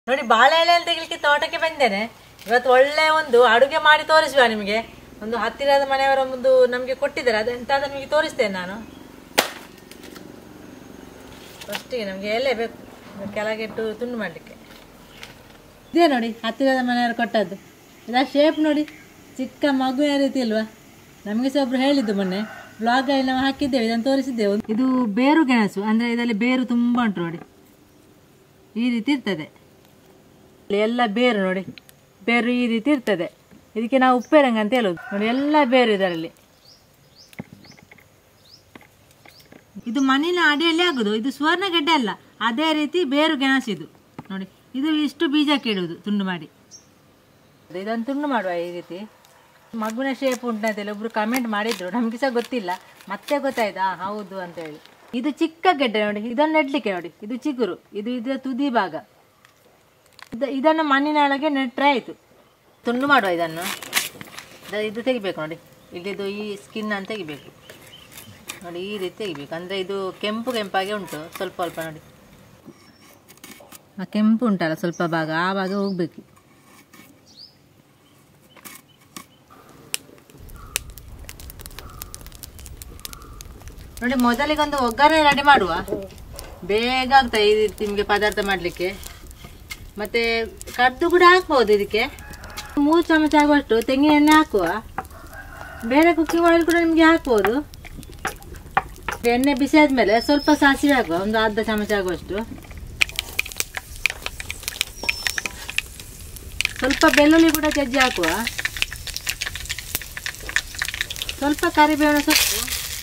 ನೋಡಿ ಬಾಳೆ ಎಲೆ ಅಂತ ತೆಗಿಲಿಕ್ಕೆ ತೋಟಕ್ಕೆ ಬಂದೇನೆ ಇವತ್ತು ಒಳ್ಳೆ ಒಂದು ಅಡುಗೆ ಮಾಡಿ ತೋರಿಸುವ ನಿಮಗೆ ಒಂದು ಹತ್ತಿರದ ಮನೆಯವರ ಒಂದು ನಮಗೆ ಕೊಟ್ಟಿದ್ದಾರೆ ಅದೆಂತ ಅಂತ ನಿಮಗೆ ತೋರಿಸ್ತೇನೆ ನಾನು ಫಸ್ಟಿಗೆ ನಮಗೆ ಎಲೆ ಬೇಕು ಕೆಳಗಿಟ್ಟು ತುಂಡು ಮಾಡಲಿಕ್ಕೆ ಇದೇ ನೋಡಿ ಹತ್ತಿರದ ಮನೆಯವರು ಕೊಟ್ಟದ್ದು ಇದಾ ಶೇಪ್ ನೋಡಿ ಚಿಕ್ಕ ಮಗುವಿನ ರೀತಿ ಇಲ್ವಾ ನಮಗೆ ಸಹ ಒಬ್ರು ಹೇಳಿದ್ದು ಮೊನ್ನೆ ಬ್ಲಾಗಲ್ಲಿ ನಾವು ಹಾಕಿದ್ದೇವೆ ಇದನ್ನು ತೋರಿಸಿದ್ದೆವು ಇದು ಬೇರು ಗೆಣಸು ಅಂದರೆ ಇದರಲ್ಲಿ ಬೇರು ತುಂಬ ಉಂಟು ನೋಡಿ ಈ ರೀತಿ ಇರ್ತದೆ ಇಲ್ಲಿ ಎಲ್ಲ ಬೇರು ನೋಡಿ ಬೇರು ಈ ರೀತಿ ಇರ್ತದೆ ಇದಕ್ಕೆ ನಾವು ಉಪ್ಪೇರಂಗ ಅಂತ ಹೇಳೋದು ನೋಡಿ ಎಲ್ಲ ಬೇರು ಇದರಲ್ಲಿ ಇದು ಮಣ್ಣಿನ ಅಡಿಯಲ್ಲಿ ಆಗುದು ಇದು ಸುವರ್ಣಗೆಡ್ಡೆ ಅಲ್ಲ ಅದೇ ರೀತಿ ಬೇರು ಗೆಣಸು ಇದು ನೋಡಿ ಇದು ಇಷ್ಟು ಬೀಜಕ್ಕೆ ಇಡುವುದು ತುಂಡು ಮಾಡಿ ಇದನ್ನು ತುಂಡು ಮಾಡುವ ಈ ರೀತಿ ಮಗುವಿನ ಶೇಪ್ ಉಂಟಂತೇಳಿ ಒಬ್ರು ಕಮೆಂಟ್ ಮಾಡಿದ್ರು ನಮಗೆ ಸಹ ಗೊತ್ತಿಲ್ಲ ಮತ್ತೆ ಗೊತ್ತಾಯ್ತಾ ಹೌದು ಅಂತ ಹೇಳಿ ಇದು ಚಿಕ್ಕ ಗೆಡ್ಡೆ ನೋಡಿ ಇದನ್ನು ನೆಡ್ಲಿಕ್ಕೆ ನೋಡಿ ಇದು ಚಿಗುರು ಇದು ಇದರ ತುದಿ ಭಾಗ ಇದ- ಇದನ್ನು ಮಣ್ಣಿನ ಒಳಗೆ ನೆಟ್ರೆ ಆಯಿತು ತುಂಡು ಮಾಡುವ ಇದನ್ನು ಇದ- ಇದು ತೆಗಿಬೇಕು ನೋಡಿ ಇಲ್ಲಿದು ಈ ಸ್ಕಿನ್ ಅಂತ ತೆಗಿಬೇಕು ನೋಡಿ ಈ ರೀತಿ ತೆಗಿಬೇಕು ಅಂದರೆ ಇದು ಕೆಂಪು ಕೆಂಪಾಗಿ ಉಂಟು ಸ್ವಲ್ಪ ಸ್ವಲ್ಪ ನೋಡಿ ಆ ಕೆಂಪು ಉಂಟಲ್ಲ ಸ್ವಲ್ಪ ಭಾಗ ಆ ಭಾಗ ಹೋಗ್ಬೇಕು ನೋಡಿ ಮೊದಲಿಗೆ ಒಂದು ಒಗ್ಗರಣೆ ರೆಡಿ ಮಾಡುವ ಬೇಗ ಆಗ್ತದೆ ಈ ರೀತಿ ನಿಮಗೆ ಪದಾರ್ಥ ಮಾಡಲಿಕ್ಕೆ ಮತ್ತೆ ಕದ್ದು ಕೂಡ ಹಾಕ್ಬೋದು ಇದಕ್ಕೆ ಮೂರು ಚಮಚ ಆಗುವಷ್ಟು ತೆಂಗಿನ ಎಣ್ಣೆ ಹಾಕುವ ಬೇರೆ ಕುಕ್ಕಿಂಗ್ ಆಯಿಲ್ ಕೂಡ ನಿಮಗೆ ಹಾಕ್ಬೋದು ಎಣ್ಣೆ ಬಿಸಿ ಆದ್ಮೇಲೆ ಸ್ವಲ್ಪ ಸಾಸಿವೆ ಹಾಕುವ ಒಂದು ಅರ್ಧ ಚಮಚ ಆಗುವಷ್ಟು ಸ್ವಲ್ಪ ಬೆಳ್ಳುಳ್ಳಿ ಕೂಡ ಜಜ್ಜಿ ಹಾಕುವ ಸ್ವಲ್ಪ ಕರಿಬೇವಿನ ಸೊಪ್ಪು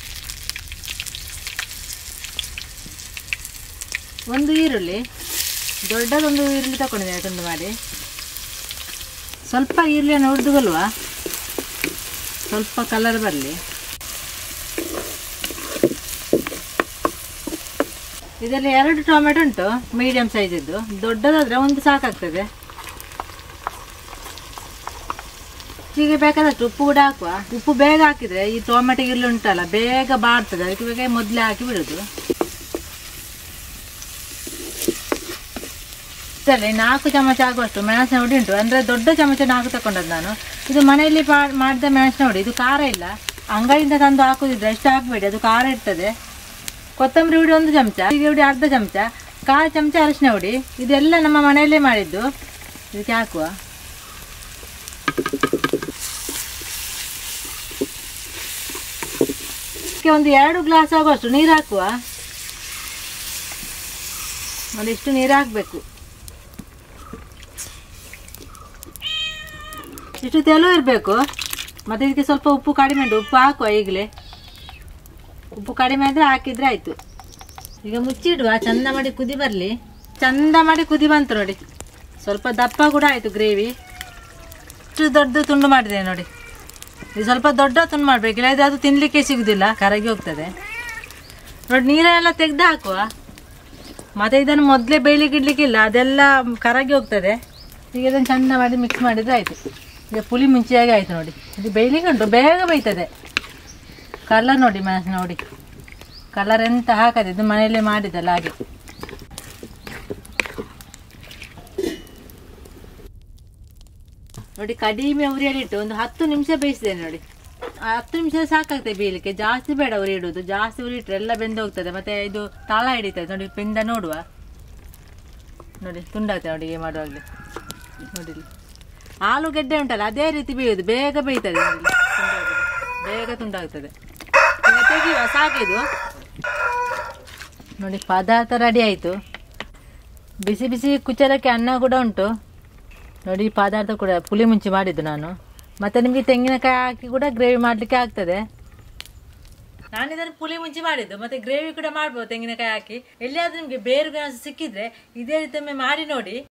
ಒಂದು ಈರುಳ್ಳಿ ದೊಡ್ಡದೊಂದು ಈರುಳ್ಳಿ ತಗೊಂಡಿದ್ದೇನೆ ತುಂಡು ಮಾಡಿ ಸ್ವಲ್ಪ ಈರುಳ್ಳಿಯನ್ನು ಹುರಿದುಗೊಳ್ಳುವ ಸ್ವಲ್ಪ ಕಲರ್ ಬರಲಿ ಇದರಲ್ಲಿ ಎರಡು ಟೊಮೆಟೊ ಉಂಟು ಮೀಡಿಯಂ ಸೈಜಿದ್ದು ದೊಡ್ಡದಾದ್ರೆ ಒಂದು ಸಾಕಾಗ್ತದೆ ಹೀಗೆ ಬೇಕಾದಷ್ಟು ಉಪ್ಪು ಕೂಡ ಹಾಕುವ ಉಪ್ಪು ಬೇಗ ಹಾಕಿದ್ರೆ ಈ ಟೊಮೆಟೊ ಈರುಳ್ಳಿ ಉಂಟಲ್ಲ ಬೇಗ ಬಾಡ್ತದೆ ಅದಕ್ಕೆ ಬೇಗ ಮೊದಲೇ ಹಾಕಿ ಬಿಡೋದು ಇದರಲ್ಲಿ ನಾಲ್ಕು ಚಮಚ ಆಗುವಷ್ಟು ಮೆಣಸಿನ ಹುಡಿ ಉಂಟು ಅಂದರೆ ದೊಡ್ಡ ಚಮಚ ನಾಲ್ಕು ತಗೊಂಡದ್ದು ನಾನು ಇದು ಮನೆಯಲ್ಲಿ ಪಾ- ಮಾಡಿದ ಮೆಣಸಿನ ಹುಡಿ ಇದು ಖಾರ ಇಲ್ಲ ಅಂಗಡಿಯಿಂದ ತಂದು ಹಾಕುದಿದ್ರೆ ಎಷ್ಟು ಹಾಕಬೇಡಿ ಅದು ಖಾರ ಇರ್ತದೆ ಕೊತ್ತಂಬರಿ ಹುಡಿ ಒಂದು ಚಮಚ ಹೀಗೆ ಹುಡಿ ಅರ್ಧ ಚಮಚ ಕಾಲು ಚಮಚ ಅರಿಶಿನ ಹುಡಿ ಇದೆಲ್ಲ ನಮ್ಮ ಮನೆಯಲ್ಲೇ ಮಾಡಿದ್ದು ಇದಕ್ಕೆ ಹಾಕುವ ಇದಕ್ಕೆ ಒಂದು ಎರಡು ಗ್ಲಾಸ್ ಆಗುವಷ್ಟು ನೀರು ಹಾಕುವ ಒಂದಿಷ್ಟು ನೀರು ಹಾಕಬೇಕು ಇಷ್ಟು ತೆಲು ಇರಬೇಕು ಮತ್ತೆ ಇದಕ್ಕೆ ಸ್ವಲ್ಪ ಉಪ್ಪು ಕಡಿಮೆ ಉಂಟು ಉಪ್ಪು ಹಾಕುವ ಈಗಲೇ ಉಪ್ಪು ಕಡಿಮೆ ಆದರೆ ಹಾಕಿದ್ರೆ ಆಯಿತು ಈಗ ಮುಚ್ಚಿಡುವ ಚಂದ ಮಾಡಿ ಕುದಿ ಬರಲಿ ಚಂದ ಮಾಡಿ ಕುದಿ ಬಂತು ನೋಡಿ ಸ್ವಲ್ಪ ದಪ್ಪ ಕೂಡ ಆಯಿತು ಗ್ರೇವಿ ಇಷ್ಟು ದೊಡ್ಡ ತುಂಡು ಮಾಡಿದೆ ನೋಡಿ ಇದು ಸ್ವಲ್ಪ ದೊಡ್ಡ ತುಂಡು ಮಾಡಬೇಕು ಇಲ್ಲದ್ರೆ ಅದು ತಿನ್ನಲಿಕ್ಕೆ ಸಿಗುದಿಲ್ಲ ಕರಗಿ ಹೋಗ್ತದೆ ನೋಡಿ ನೀರೆಲ್ಲ ತೆಗೆದು ಹಾಕುವ ಮತ್ತೆ ಇದನ್ನು ಮೊದಲೇ ಬೇಯಲಿಕ್ಕೆ ಇಡ್ಲಿಕ್ಕಿಲ್ಲ ಅದೆಲ್ಲ ಕರಗಿ ಹೋಗ್ತದೆ ಈಗ ಇದನ್ನು ಚಂದ ಮಾಡಿ ಮಿಕ್ಸ್ ಮಾಡಿದ್ರೆ ಆಯಿತು ಈಗ ಪುಳಿ ಮುಂಚೆಯಾಗಿ ಆಯಿತು ನೋಡಿ ಇದು ಬೇಯಲಿಕ್ಕೆ ಉಂಟು ಬೇಗ ಬೇಯ್ತದೆ ಕಲರ್ ನೋಡಿ ಮೆಣಸು ನೋಡಿ ಕಲರ್ ಎಂತ ಹಾಕದೆ ಇದು ಮನೆಯಲ್ಲೇ ಮಾಡಿದ್ದಲ್ಲ ಹಾಗೆ ನೋಡಿ ಕಡಿಮೆ ಉರಿಯಲ್ಲಿಟ್ಟು ಒಂದು ಹತ್ತು ನಿಮಿಷ ಬೇಯಿಸಿದ್ದೇನೆ ನೋಡಿ ಆ ಹತ್ತು ನಿಮಿಷ ಸಾಕಾಗ್ತದೆ ಬೇಯಲಿಕ್ಕೆ ಜಾಸ್ತಿ ಬೇಡ ಉರಿ ಇಡುವುದು ಜಾಸ್ತಿ ಉರಿ ಇಟ್ಟರೆ ಎಲ್ಲ ಬೆಂದು ಹೋಗ್ತದೆ ಮತ್ತೆ ಇದು ತಳ ಹಿಡಿತದೆ ನೋಡಿ ಬೆಂದ ನೋಡುವ ನೋಡಿ ತುಂಡಾಗ್ತದೆ ನೋಡಿ ಹೀಗೆ ಮಾಡುವಾಗಲೇ ನೋಡಿ ಇಲ್ಲಿ. ಆಲೂಗೆಡ್ಡೆ ಉಂಟಲ್ಲ ಅದೇ ರೀತಿ ಬೇಯುವುದು ಬೇಗ ಬೇಯ್ತದೆ ನೋಡಿ ಇಲ್ಲಿ. ತುಂಡಾಗ್ತದೆ. ಬೇಗ ತುಂಡಾಗ್ತದೆ ಈಗ ತೆಗಿಯುವ ಸಾಕಿದು ನೋಡಿ ಪದಾರ್ಥ ರೆಡಿ ಆಯಿತು ಬಿಸಿ ಬಿಸಿ ಕುಚ್ಚರಕ್ಕೆ ಅನ್ನ ಕೂಡ ಉಂಟು ನೋಡಿ ಈ ಪದಾರ್ಥ ಕೂಡ ಪುಳಿ ಮುಂಚಿ ಮಾಡಿದ್ದು ನಾನು ಮತ್ತೆ ನಿಮಗೆ ತೆಂಗಿನಕಾಯಿ ಹಾಕಿ ಕೂಡ ಗ್ರೇವಿ ಮಾಡಲಿಕ್ಕೆ ಆಗ್ತದೆ ನಾನು ಇದನ್ನು ಪುಳಿ ಮುಂಚಿ ಮಾಡಿದ್ದು ಮತ್ತೆ ಗ್ರೇವಿ ಕೂಡ ಮಾಡ್ಬೋದು ತೆಂಗಿನಕಾಯಿ ಹಾಕಿ ಎಲ್ಲಿಯಾದ್ರೂ ನಿಮಗೆ ಬೇರು ಗೆಣಸು ಸಿಕ್ಕಿದ್ರೆ ಇದೇ ರೀತಿ ಒಮ್ಮೆ ಮಾಡಿ ನೋಡಿ